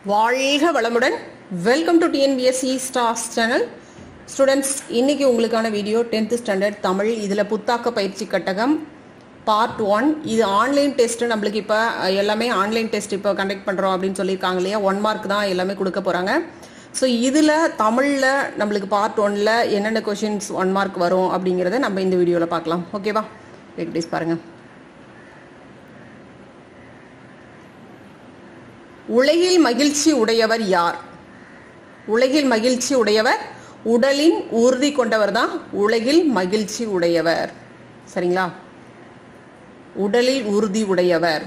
வாழ்க வளமுடன் welcome to TNPSC stars channel students இன்னைக்கு உங்களுக்கான வீடியோ டென்த் ஸ்டாண்டர்ட் தமிழ் இதில் புத்தாக்க பயிற்சி கட்டகம் பார்ட் ஒன் இது ஆன்லைன் டெஸ்ட் நம்மளுக்கு இப்போ எல்லாமே ஆன்லைன் டெஸ்ட் இப்போ கண்டக்ட் பண்ணுறோம் அப்படின்னு சொல்லியிருக்காங்க இல்லையா ஒன் மார்க் தான் எல்லாமே கொடுக்க போகிறாங்க ஸோ இதில் தமிழில் நம்மளுக்கு பார்ட் ஒன்னில் என்னென்ன கொஷின்ஸ் ஒன் மார்க் வரும் அப்படிங்கிறத நம்ம இந்த வீடியோவில் பார்க்கலாம் ஓகேவா ப்ளீஸ் பாருங்கள் உலகில் மகிழ்ச்சி உடையவர் யார் உலகில் மகிழ்ச்சி உடையவர் உடலின் உறுதி கொண்டவர் தான் உலகில் மகிழ்ச்சி உடையவர் சரிங்களா உடலில் உறுதி உடையவர்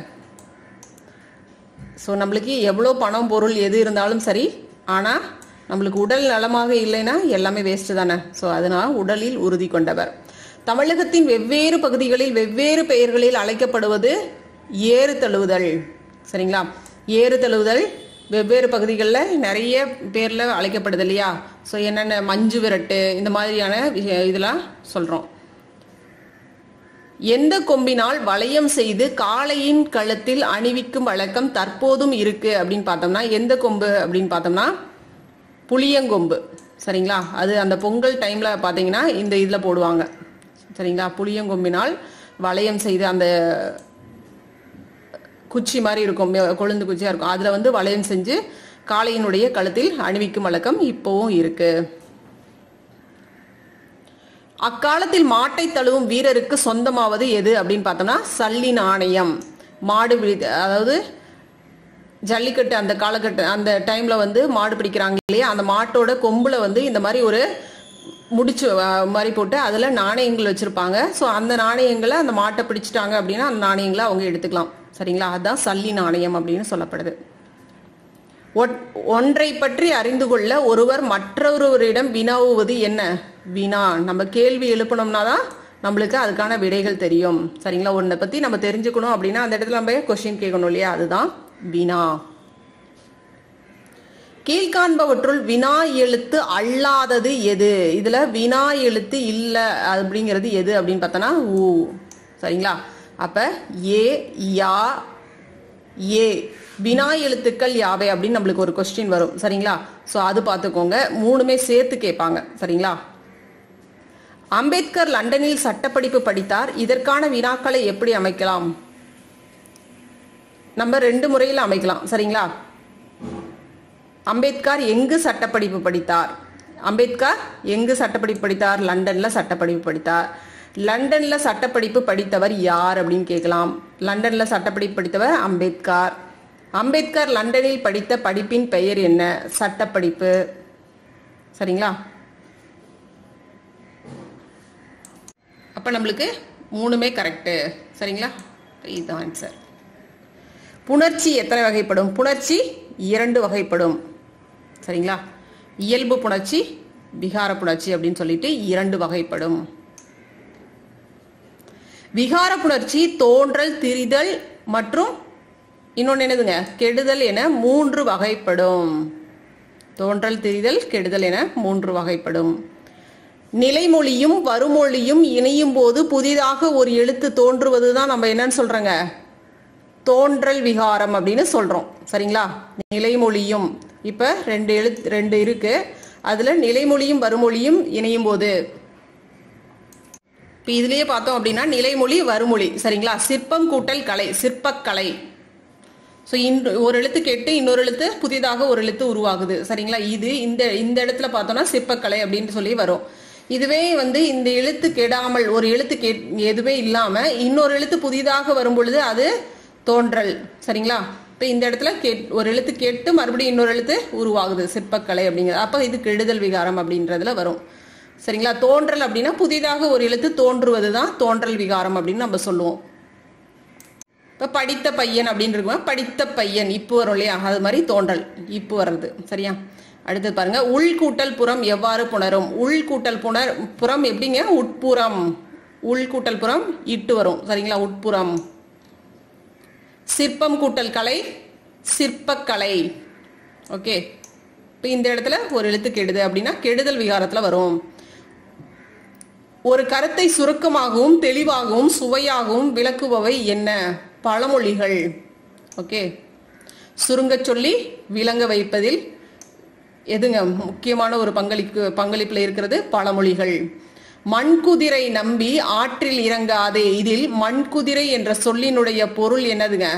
ஸோ நம்மளுக்கு எவ்வளோ பணம் பொருள் எது இருந்தாலும் சரி ஆனால் நம்மளுக்கு உடல் நலமாக இல்லைன்னா எல்லாமே வேஸ்ட்டு தானே ஸோ அதனால் உடலில் உறுதி கொண்டவர் தமிழகத்தின் வெவ்வேறு பகுதிகளில் வெவ்வேறு பெயர்களில் அழைக்கப்படுவது ஏறு தழுவுதல் சரிங்களா ஏறு தழுவுதல் வெவ்வேறு பகுதிகளில் நிறைய பேரில் அழைக்கப்படுது இல்லையா ஸோ என்னென்ன மஞ்சு விரட்டு இந்த மாதிரியான விஷய- இதெல்லாம் சொல்கிறோம் எந்த கொம்பினால் வளையம் செய்து காளையின் கழுத்தில் அணிவிக்கும் வழக்கம் தற்போதும் இருக்கு அப்படின்னு பார்த்தோம்னா எந்த கொம்பு அப்படின்னு பார்த்தோம்னா புளியங்கொம்பு சரிங்களா அது அந்த பொங்கல் டைம்ல பார்த்தீங்கன்னா இந்த இதில் போடுவாங்க சரிங்களா புளியங்கொம்பினால் வளையம் செய்து அந்த குச்சி மாதிரி இருக்கும் மெ- கொழுந்து குச்சியா இருக்கும் அதுல வந்து வளையம் செஞ்சு காளையினுடைய கழுத்தில் அணிவிக்கும் வழக்கம் இப்போவும் இருக்கு அக்காலத்தில் மாட்டை தழுவும் வீரருக்கு சொந்தமாவது எது அப்படின்னு பார்த்தோம்னா சல்லி நாணயம் மாடு பிடி அதாவது ஜல்லிக்கட்டு அந்த காலகட்ட அந்த டைம்ல வந்து மாடு பிடிக்கிறாங்க இல்லையா அந்த மாட்டோட கொம்புல வந்து இந்த மாதிரி ஒரு முடிச்சு அஹ், மாதிரி போட்டு அதுல நாணயங்கள் வச்சிருப்பாங்க ஸோ அந்த நாணயங்களை அந்த மாட்டை பிடிச்சிட்டாங்க அப்படின்னா அந்த நாணயங்களை அவங்க எடுத்துக்கலாம் சரிங்களா அதுதான் சல்லி நாணயம் அப்படின்னு சொல்லப்படுது ஒட்- ஒன்றை பற்றி அறிந்து கொள்ள ஒருவர் மற்றொருவரிடம் வினாவுவது என்ன வினா நம்ம கேள்வி எழுப்பணும்னா தான் நம்மளுக்கு அதுக்கான விடைகள் தெரியும் சரிங்களா ஒன்றை பத்தி நம்ம தெரிஞ்சுக்கணும் அப்படின்னா அந்த இடத்துல நம்ம கொஸ்டின் கேட்கணும் இல்லையா அதுதான் வினா கீழ்காண்பவற்றுள் வினா எழுத்து அல்லாதது எது இதுல வினா எழுத்து இல்ல அப்படிங்கிறது எது அப்படின்னு பார்த்தோன்னா ஊ சரிங்களா அப்ப ஏ யா ஏ வினா எழுத்துக்கள் யாவை அப்படின்னு நம்மளுக்கு ஒரு கொஸ்டின் வரும் சரிங்களா ஸோ அது பார்த்துக்கோங்க மூணுமே சேர்த்து கேட்பாங்க சரிங்களா அம்பேத்கர் லண்டனில் சட்டப்படிப்பு படித்தார் இதற்கான வினாக்களை எப்படி அமைக்கலாம் நம்ம ரெண்டு முறையில் அமைக்கலாம் சரிங்களா அம்பேத்கர் எங்கு சட்டப்படிப்பு படித்தார் அம்பேத்கர் எங்கு சட்டப்படிப்பு படித்தார் லண்டன்ல சட்டப்படிப்பு படித்தார் லண்டன்ல சட்டப்படிப்பு படித்தவர் யார் அப்படின்னு கேட்கலாம் லண்டன்ல சட்டப்படிப்பு படித்தவர் அம்பேத்கர் அம்பேத்கர் லண்டனில் படித்த படிப்பின் பெயர் என்ன சட்டப்படிப்பு சரிங்களா அப்ப நம்மளுக்கு மூணுமே கரெக்டு சரிங்களா இதுதான் ஆன்சர் புணர்ச்சி எத்தனை வகைப்படும் புணர்ச்சி இரண்டு வகைப்படும் சரிங்களா இயல்பு புணர்ச்சி விகார புணர்ச்சி அப்படின்னு சொல்லிட்டு இரண்டு வகைப்படும் விகார புணர்ச்சி தோன்றல் திரிதல் மற்றும் இன்னொன்று என்னதுங்க கெடுதல் என மூன்று வகைப்படும் தோன்றல் திரிதல் கெடுதல் என மூன்று வகைப்படும் நிலைமொழியும் வருமொழியும் இணையும் போது புதிதாக ஒரு எழுத்து தோன்றுவது தான் நம்ம என்னன்னு சொல்றோங்க தோன்றல் விகாரம் அப்படின்னு சொல்றோம் சரிங்களா நிலைமொழியும் இப்ப ரெண்டு எழுத்து ரெண்டு இருக்கு அதுல நிலைமொழியும் வருமொழியும் இணையும் போது இப்ப இதுலயே பார்த்தோம் அப்படின்னா நிலைமொழி வருமொழி சரிங்களா சிற்பம் கூட்டல் கலை சிற்பக்கலை ஸோ இன்று ஒரு எழுத்து கேட்டு இன்னொரு எழுத்து புதிதாக ஒரு எழுத்து உருவாகுது சரிங்களா இது இந்த இந்த இடத்துல பார்த்தோம்னா சிற்பக்கலை அப்படின்னு சொல்லி வரும் இதுவே வந்து இந்த எழுத்து கெடாமல் ஒரு எழுத்து கே எதுவே இல்லாம இன்னொரு எழுத்து புதிதாக வரும் பொழுது அது தோன்றல் சரிங்களா இப்போ இந்த இடத்துல கே ஒரு எழுத்து கேட்டு மறுபடியும் இன்னொரு எழுத்து உருவாகுது சிற்பக்கலை அப்படிங்கிறது அப்போ இது கெடுதல் விகாரம் அப்படின்றதுல வரும் சரிங்களா தோன்றல் அப்படின்னா புதிதாக ஒரு எழுத்து தோன்றுவது தான் தோன்றல் விகாரம் அப்படின்னு நம்ம சொல்லுவோம் இப்போ படித்த பையன் அப்படின்னு இருக்கும் படித்த பையன் இப்போ வரும் இல்லையா அது மாதிரி தோன்றல் இப்போ வர்றது சரியா அடுத்தது பாருங்க உள்கூட்டல் புறம் எவ்வாறு புணரும் உள்கூட்டல் புணர் புறம் எப்படிங்க உட்புறம் உள்கூட்டல் புறம் இட்டு வரும் சரிங்களா உட்புறம் சிற்பம் கூட்டல் கலை சிற்பக்கலை ஓகே இப்போ இந்த இடத்துல ஒரு எழுத்து கெடுது அப்படின்னா கெடுதல் விகாரத்துல வரும் ஒரு கருத்தை சுருக்கமாகவும் தெளிவாகவும் சுவையாகவும் விளக்குபவை என்ன பழமொழிகள் ஓகே சுருங்கச் சொல்லி விளங்க வைப்பதில் எதுங்க முக்கியமான ஒரு பங்களிப்பு பங்களிப்புல இருக்கிறது பழமொழிகள் மண்குதிரை நம்பி ஆற்றில் இறங்காதே இதில் மண்குதிரை என்ற சொல்லினுடைய பொருள் என்னதுங்க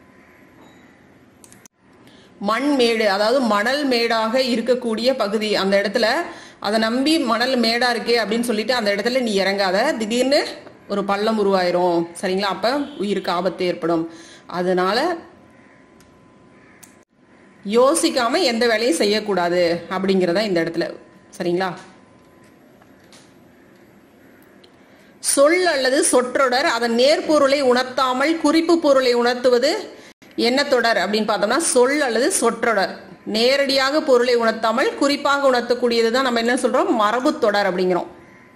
மண் மேடு அதாவது மணல் மேடாக இருக்கக்கூடிய பகுதி அந்த இடத்துல அதை நம்பி மணல் மேடா இருக்கே அப்படின்னு சொல்லிட்டு அந்த இடத்துல நீ இறங்காத திடீர்னு ஒரு பள்ளம் உருவாயிரும் சரிங்களா அப்ப உயிருக்கு ஆபத்து ஏற்படும் அதனால யோசிக்காம எந்த வேலையும் செய்யக்கூடாது அப்படிங்கிறதா இந்த இடத்துல சரிங்களா சொல் அல்லது சொற்றொடர் அதன் நேர்பொருளை உணர்த்தாமல் குறிப்பு பொருளை உணர்த்துவது என்ன தொடர் அப்படின்னு பார்த்தோம்னா சொல் அல்லது சொற்றொடர் நேரடியாக பொருளை உணர்த்தாமல் குறிப்பாக உணர்த்தக்கூடியது தான் நம்ம என்ன சொல்றோம் மரபு தொடர் அப்படிங்கிறோம்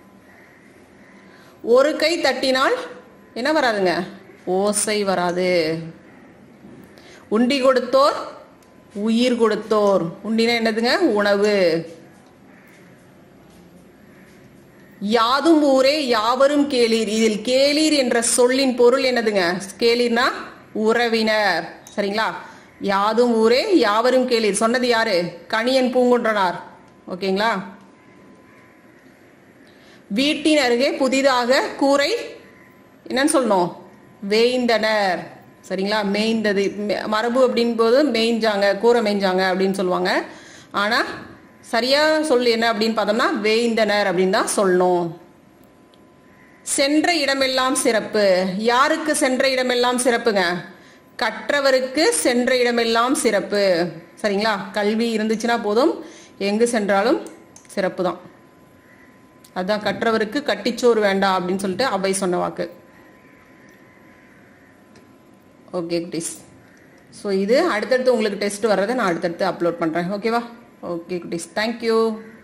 ஒரு கை தட்டினால் என்ன வராதுங்க ஓசை வராது உண்டி கொடுத்தோர் உயிர் கொடுத்தோர் உண்டினா என்னதுங்க உணவு யாதும் ஊரே யாவரும் கேளீர் இதில் கேளீர் என்ற சொல்லின் பொருள் என்னதுங்க கேளீர்னா உறவினர் சரிங்களா யாதும் ஊரே யாவரும் கேளீர் சொன்னது யாரு கணியன் பூங்குன்றனார் ஓகேங்களா வீட்டின் அருகே புதிதாக கூரை என்னன்னு சொல்லணும் வேய்ந்தனர் சரிங்களா மேய்ந்தது மெ- மரபு அப்படின் போது மேய்ஞ்சாங்க கூரை மேய்ஞ்சாங்க அப்படின்னு சொல்லுவாங்க ஆனா சரியா சொல் என்ன அப்படின்னு பார்த்தோம்னா வேய்ந்தனர் அப்படின்னு தான் சொல்லணும் சென்ற இடமெல்லாம் சிறப்பு யாருக்கு சென்ற இடமெல்லாம் சிறப்புங்க கற்றவருக்கு சென்ற இடமெல்லாம் சிறப்பு சரிங்களா கல்வி இருந்துச்சுன்னா போதும் எங்கு சென்றாலும் சிறப்பு தான் அதான் கற்றவருக்கு கட்டிச்சோறு வேண்டாம் அப்படின்னு சொல்லிட்டு அவை சொன்ன வாக்கு ஓகே குட்டீஸ் ஸோ இது அடுத்தடுத்து உங்களுக்கு டெஸ்ட் வர்றதை நான் அடுத்தடுத்து அப்லோட் பண்ணுறேன் ஓகேவா ஓகே குட்டீஸ் தேங்க்யூ